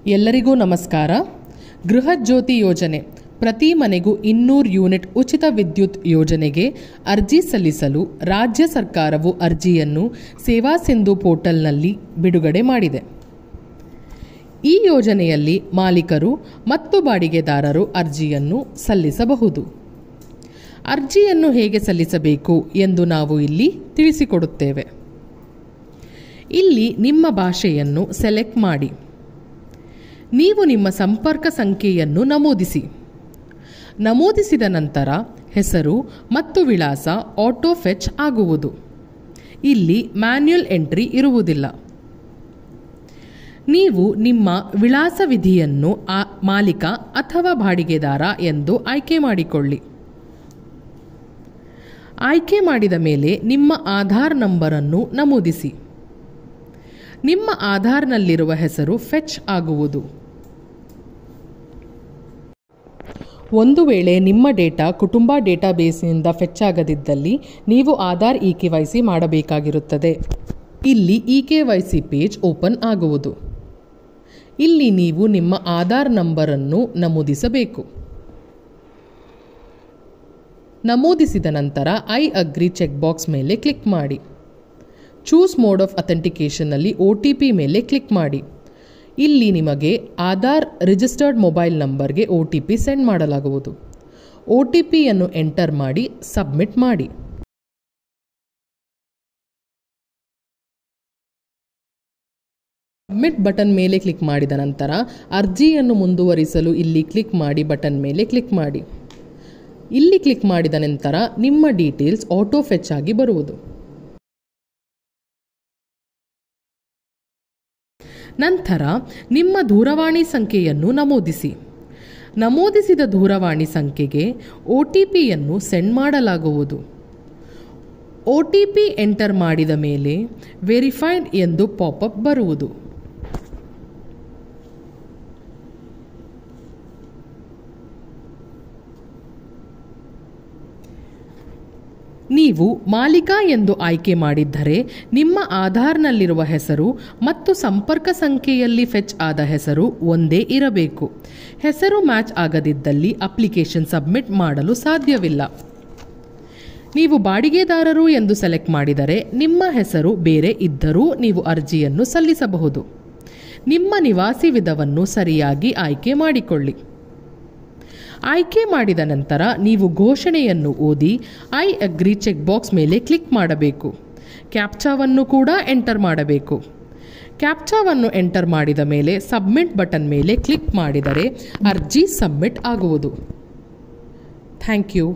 ಎಲ್ಲರಿಗೂ ನಮಸ್ಕಾರ ಗೃಹಜ್ಯೋತಿ ಯೋಜನೆ ಪ್ರತಿ ಮನೆಗೂ ಇನ್ನೂರು ಯೂನಿಟ್ ಉಚಿತ ವಿದ್ಯುತ್ ಯೋಜನೆಗೆ ಅರ್ಜಿ ಸಲ್ಲಿಸಲು ರಾಜ್ಯ ಸರ್ಕಾರವು ಅರ್ಜಿಯನ್ನು ಸೇವಾ ಸಿಂಧು ಪೋರ್ಟಲ್ನಲ್ಲಿ ಬಿಡುಗಡೆ ಮಾಡಿದೆ ಈ ಯೋಜನೆಯಲ್ಲಿ ಮಾಲೀಕರು ಮತ್ತು ಬಾಡಿಗೆದಾರರು ಅರ್ಜಿಯನ್ನು ಸಲ್ಲಿಸಬಹುದು ಅರ್ಜಿಯನ್ನು ಹೇಗೆ ಸಲ್ಲಿಸಬೇಕು ಎಂದು ನಾವು ಇಲ್ಲಿ ತಿಳಿಸಿಕೊಡುತ್ತೇವೆ ಇಲ್ಲಿ ನಿಮ್ಮ ಭಾಷೆಯನ್ನು ಸೆಲೆಕ್ಟ್ ಮಾಡಿ ನೀವು ನಿಮ್ಮ ಸಂಪರ್ಕ ಸಂಖ್ಯೆಯನ್ನು ನಮೂದಿಸಿ ನಮೂದಿಸಿದ ನಂತರ ಹೆಸರು ಮತ್ತು ವಿಳಾಸ ಆಟೋ ಫೆಚ್ ಆಗುವುದು ಇಲ್ಲಿ ಮ್ಯಾನ್ಯುಯಲ್ ಎಂಟ್ರಿ ಇರುವುದಿಲ್ಲ ನೀವು ನಿಮ್ಮ ವಿಳಾಸ ವಿಧಿಯನ್ನು ಆ ಮಾಲೀಕ ಅಥವಾ ಬಾಡಿಗೆದಾರ ಎಂದು ಆಯ್ಕೆ ಮಾಡಿಕೊಳ್ಳಿ ಆಯ್ಕೆ ಮಾಡಿದ ಮೇಲೆ ನಿಮ್ಮ ಆಧಾರ್ ನಂಬರನ್ನು ನಮೂದಿಸಿ ನಿಮ್ಮ ಆಧಾರ್ನಲ್ಲಿರುವ ಹೆಸರು ಫೆಚ್ ಆಗುವುದು ಒಂದು ವೇಳೆ ನಿಮ್ಮ ಡೇಟಾ ಕುಟುಂಬ ಡೇಟಾಬೇಸ್ನಿಂದ ಫೆಚ್ ಆಗದಿದ್ದಲ್ಲಿ ನೀವು Aadhaar E K Y C ಮಾಡಬೇಕಾಗಿರುತ್ತದೆ ಇಲ್ಲಿ E K Y C page open ಆಗುವುದು ಇಲ್ಲಿ ನೀವು ನಿಮ್ಮ ಆಧಾರ್ ನಂಬರನ್ನು ನಮೂದಿಸಬೇಕು ನಮೂದಿಸಿದ ನಂತರ ಐ ಅಗ್ರಿ ಚೆಕ್ ಬಾಕ್ಸ್ ಮೇಲೆ ಕ್ಲಿಕ್ ಮಾಡಿ ಚೂಸ್ ಮೋಡ್ ಆಫ್ ಅಥೆಂಟಿಕೇಷನ್ನಲ್ಲಿ ಒ ಟಿ ಪಿ ಮೇಲೆ ಕ್ಲಿಕ್ ಮಾಡಿ ಇಲ್ಲಿ ನಿಮಗೆ ಆಧಾರ್ ರಿಜಿಸ್ಟರ್ಡ್ ಮೊಬೈಲ್ ನಂಬರ್ಗೆ ಒ ಟಿ ಪಿ ಸೆಂಡ್ ಮಾಡಲಾಗುವುದು ಒ ಟಿ ಪಿಯನ್ನು ಎಂಟರ್ ಮಾಡಿ ಸಬ್ಮಿಟ್ ಮಾಡಿ ಸಬ್ಮಿಟ್ ಬಟನ್ ಮೇಲೆ ಕ್ಲಿಕ್ ಮಾಡಿದ ನಂತರ ಅರ್ಜಿಯನ್ನು ಮುಂದುವರಿಸಲು ಇಲ್ಲಿ ಕ್ಲಿಕ್ ಮಾಡಿ ಬಟನ್ ಮೇಲೆ ಕ್ಲಿಕ್ ಮಾಡಿ ಇಲ್ಲಿ ಕ್ಲಿಕ್ ಮಾಡಿದ ನಂತರ ನಿಮ್ಮ ಡೀಟೇಲ್ಸ್ ಆಟೋ ಫೆಚ್ ಆಗಿ ಬರುವುದು ನಂತರ ನಿಮ್ಮ ದೂರವಾಣಿ ಸಂಖ್ಯೆಯನ್ನು ನಮೂದಿಸಿ ನಮೂದಿಸಿದ ದೂರವಾಣಿ ಸಂಖ್ಯೆಗೆ ಒ ಟಿ ಪಿಯನ್ನು ಸೆಂಡ್ ಮಾಡಲಾಗುವುದು ಒ ಟಿ ಪಿ ಎಂಟರ್ ಮಾಡಿದ ಮೇಲೆ ವೆರಿಫೈಡ್ ಎಂದು ಪಾಪಪ್ ಬರುವುದು ನೀವು ಮಾಲೀಕ ಎಂದು ಆಯ್ಕೆ ಮಾಡಿದ್ದರೆ ನಿಮ್ಮ ಆಧಾರ್ನಲ್ಲಿರುವ ಹೆಸರು ಮತ್ತು ಸಂಪರ್ಕ ಸಂಖ್ಯೆಯಲ್ಲಿ ಫೆಚ್ ಆದ ಹೆಸರು ಒಂದೇ ಇರಬೇಕು ಹೆಸರು ಮ್ಯಾಚ್ ಆಗದಿದ್ದಲ್ಲಿ ಅಪ್ಲಿಕೇಶನ್ ಸಬ್ಮಿಟ್ ಮಾಡಲು ಸಾಧ್ಯವಿಲ್ಲ ನೀವು ಬಾಡಿಗೆದಾರರು ಎಂದು ಸೆಲೆಕ್ಟ್ ಮಾಡಿದರೆ ನಿಮ್ಮ ಹೆಸರು ಬೇರೆ ಇದ್ದರೂ ನೀವು ಅರ್ಜಿಯನ್ನು ಸಲ್ಲಿಸಬಹುದು ನಿಮ್ಮ ನಿವಾಸಿ ವಿಧವನ್ನು ಸರಿಯಾಗಿ ಆಯ್ಕೆ ಮಾಡಿಕೊಳ್ಳಿ ಆಯ್ಕೆ ಮಾಡಿದ ನಂತರ ನೀವು ಘೋಷಣೆಯನ್ನು ಓದಿ ಐ ಅಗ್ರಿ ಚೆಕ್ ಬಾಕ್ಸ್ ಮೇಲೆ ಕ್ಲಿಕ್ ಮಾಡಬೇಕು ಕ್ಯಾಪ್ಚಾವನ್ನು ಕೂಡ ಎಂಟರ್ ಮಾಡಬೇಕು ಕ್ಯಾಪ್ಚಾವನ್ನು ಎಂಟರ್ ಮಾಡಿದ ಮೇಲೆ ಸಬ್ಮಿಟ್ ಬಟನ್ ಮೇಲೆ ಕ್ಲಿಕ್ ಮಾಡಿದರೆ ಅರ್ಜಿ ಸಬ್ಮಿಟ್ ಆಗುವುದು ಥ್ಯಾಂಕ್ ಯು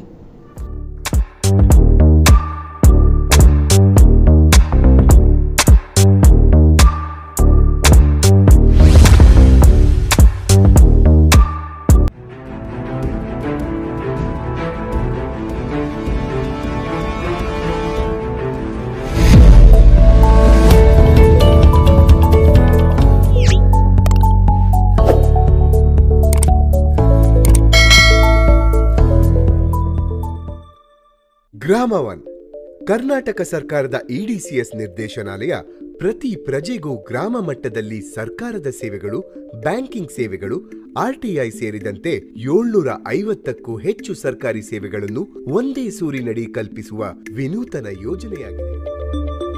ಗ್ರಾಮವನ್ ಕರ್ನಾಟಕ ಸರ್ಕಾರದ ಇಡಿಸಿಎಸ್ ನಿರ್ದೇಶನಾಲಯ ಪ್ರತಿ ಪ್ರಜೆಗೂ ಗ್ರಾಮ ಮಟ್ಟದಲ್ಲಿ ಸರ್ಕಾರದ ಸೇವೆಗಳು ಬ್ಯಾಂಕಿಂಗ್ ಸೇವೆಗಳು ಆರ್ಟಿಐ ಸೇರಿದಂತೆ ಏಳ್ನೂರ ಐವತ್ತಕ್ಕೂ ಹೆಚ್ಚು ಸರ್ಕಾರಿ ಸೇವೆಗಳನ್ನು ಒಂದೇ ಸೂರಿನಡಿ ಕಲ್ಪಿಸುವ ವಿನೂತನ ಯೋಜನೆಯಾಗಿದೆ